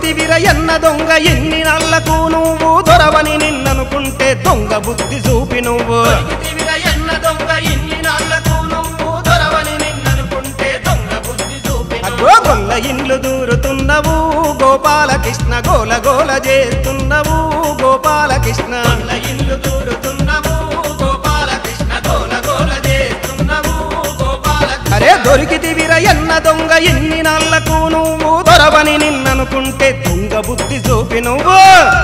దొరికితివిర ఎన్న దొంగ ఎన్ని నాళ్లకు నువ్వు దొరవని నిన్ననుకుంటే దొంగ బుద్ధి చూపి నువ్వు దొరికితివిర ఎన్న దొంగ ఇన్ని నాళ్లకు నువ్వు దొరవని నిన్ననుకుంటే దొంగ బుద్ధి చూపి అగ్గో గొల్ల ఇండ్లు దూరుతున్నవు గోపాలకృష్ణ గోల గోల చేస్తున్నవు గోపాలకృష్ణ వాళ్ళ ఇల్లు దూరుతున్నవు గోపాలకృష్ణ గోల గోల చేస్తున్నవు గోపాల అరే దొరికితివిర ఎన్న దొంగ ఎన్ని నాళ్లకు నువ్వు దొరవని నిన్ననుకుంటే దొంగ బుద్ధి చూపి నువ్వు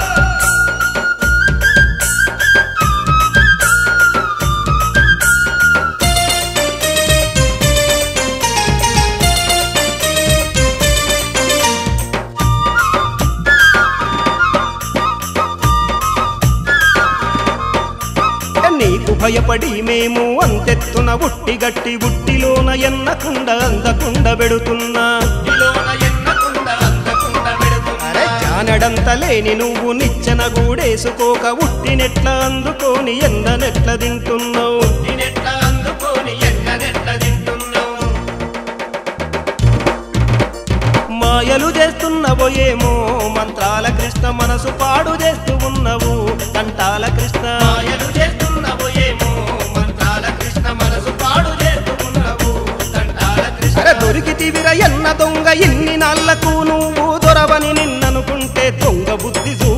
నీకు భయపడి మేము అంతెత్తున ఉట్టి గట్టి ఉట్టిలోన ఎన్నకుండ అందకుండ పెడుతున్నా ఇలోన ఎన్నకుండ అందకుండ అరే పెడుతున్నా జానడంత లేని నువ్వు నిచ్చెన గూడేసుకోక ఉట్టినెట్ల అందుకోని ఎందనెట్ల తింటున్నావు తినెట్ల అందుకొని ఎన్ననెట్ల తింటున్నావు మాయలు చేస్తున్నవో ఏమో మంత్రాల కృష్ణ మనసు పాడు చేస్తూ ఉన్నవు కంటాల కృష్ణ మాయలు చేస్తున్నవు ఏమో మంత్రాల కృష్ణ మనసు పాడు చేస్తున్నవు దండాల కృష్ణ అరే దొరికితివిర ఎన్న దొంగ ఇన్ని నాళ్లకు నువ్వు దొరవని నిన్ననుకుంటే దొంగ బుద్ధి చూ